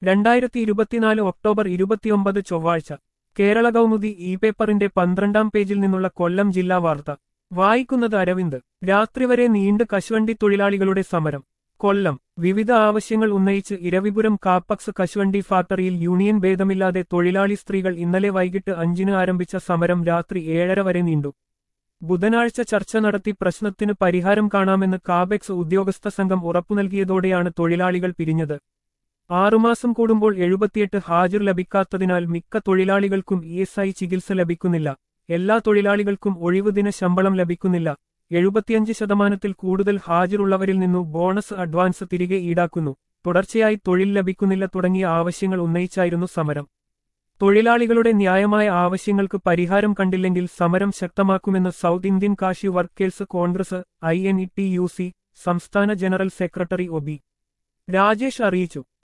രണ്ടായിരത്തി ഇരുപത്തിനാല് ഒക്ടോബർ ഇരുപത്തിയൊമ്പത് ചൊവ്വാഴ്ച കേരള കൗമുദി ഇ പേപ്പറിന്റെ പന്ത്രണ്ടാം പേജിൽ നിന്നുള്ള കൊല്ലം ജില്ലാ വാർത്ത വായിക്കുന്നത് അരവിന്ദ് രാത്രി വരെ നീണ്ട് കശുവണ്ടി തൊഴിലാളികളുടെ സമരം കൊല്ലം വിവിധ ആവശ്യങ്ങൾ ഉന്നയിച്ച് ഇരവിപുരം കാപ്പക്സ് കശുവണ്ടി ഫാക്ടറിയിൽ യൂണിയൻ ഭേദമില്ലാതെ തൊഴിലാളി സ്ത്രീകൾ ഇന്നലെ വൈകിട്ട് അഞ്ചിന് ആരംഭിച്ച സമരം രാത്രി ഏഴര വരെ നീണ്ടു ബുധനാഴ്ച ചർച്ച നടത്തി പ്രശ്നത്തിന് പരിഹാരം കാണാമെന്ന് കാബെക്സ് ഉദ്യോഗസ്ഥ സംഘം ഉറപ്പു നൽകിയതോടെയാണ് തൊഴിലാളികൾ പിരിഞ്ഞത് ആറുമാസം കൂടുമ്പോൾ എഴുപത്തിയെട്ട് ഹാജർ ലഭിക്കാത്തതിനാൽ മിക്ക തൊഴിലാളികൾക്കും ഇ എസ് ഐ ചികിത്സ ലഭിക്കുന്നില്ല എല്ലാ തൊഴിലാളികൾക്കും ഒഴിവുദിന ശമ്പളം ലഭിക്കുന്നില്ല എഴുപത്തിയഞ്ച് ശതമാനത്തിൽ കൂടുതൽ ഹാജരുള്ളവരിൽ നിന്നു ബോണസ് അഡ്വാൻസ് തിരികെ ഈടാക്കുന്നു തുടർച്ചയായി തൊഴിൽ ലഭിക്കുന്നില്ല തുടങ്ങിയ ആവശ്യങ്ങൾ ഉന്നയിച്ചായിരുന്നു സമരം തൊഴിലാളികളുടെ ന്യായമായ ആവശ്യങ്ങൾക്ക് പരിഹാരം കണ്ടില്ലെങ്കിൽ സമരം ശക്തമാക്കുമെന്ന് south Indian cashew workers congress I N T U C സി സംസ്ഥാന general secretary O B Rajesh അറിയിച്ചു